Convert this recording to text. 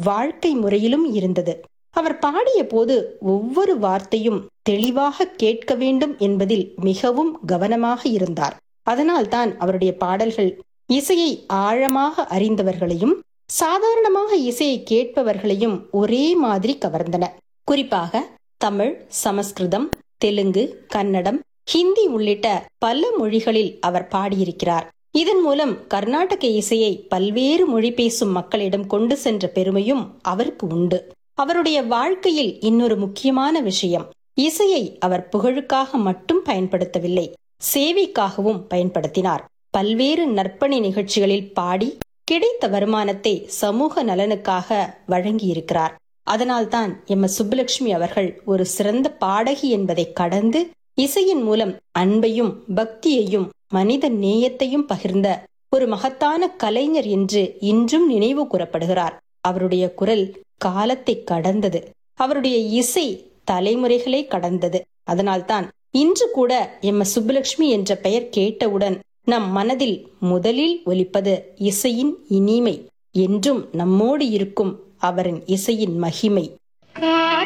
வாழ்க்கை முறையிலும் இருந்தது அவர் பாடிய போது ஒவ்வொரு வார்த்தையும் தெளிவாக கேட்க வேண்டும் என்பதில் மிகவும் கவனமாக இருந்தார் அதனால்தான் அவருடைய பாடல்கள் இசையை ஆழமாக அறிந்தவர்களையும் சாதாரணமாக இசையை கேட்பவர்களையும் ஒரே மாதிரி கவர்ந்தன குறிப்பாக தமிழ் சமஸ்கிருதம் தெலுங்கு கன்னடம் ஹிந்தி உள்ளிட்ட பல மொழிகளில் அவர் பாடியிருக்கிறார் இதன் மூலம் கர்நாடக இசையை பல்வேறு மொழி பேசும் மக்களிடம் கொண்டு சென்ற பெருமையும் அவருக்கு உண்டு அவருடைய வாழ்க்கையில் இன்னொரு முக்கியமான விஷயம் இசையை அவர் புகழுக்காக மட்டும் பயன்படுத்தவில்லை சேவைக்காகவும் பயன்படுத்தினார் பல்வேறு நற்பணி நிகழ்ச்சிகளில் பாடி கிடைத்த வருமானத்தை சமூக நலனுக்காக வழங்கியிருக்கிறார் அதனால்தான் எம் எஸ் சுப்புலட்சுமி அவர்கள் ஒரு சிறந்த பாடகி என்பதை கடந்து இசையின் மூலம் அன்பையும் பக்தியையும் மனித நேயத்தையும் பகிர்ந்த ஒரு மகத்தான கலைஞர் என்று இன்றும் நினைவு கூறப்படுகிறார் அவருடைய குரல் காலத்தை கடந்தது அவருடைய இசை தலைமுறைகளை கடந்தது அதனால்தான் இன்று கூட எம் எஸ் சுப்புலட்சுமி என்ற பெயர் கேட்டவுடன் நம் மனதில் முதலில் ஒலிப்பது இசையின் இனிமை என்றும் நம்மோடு இருக்கும் அவரின் இசையின் மகிமை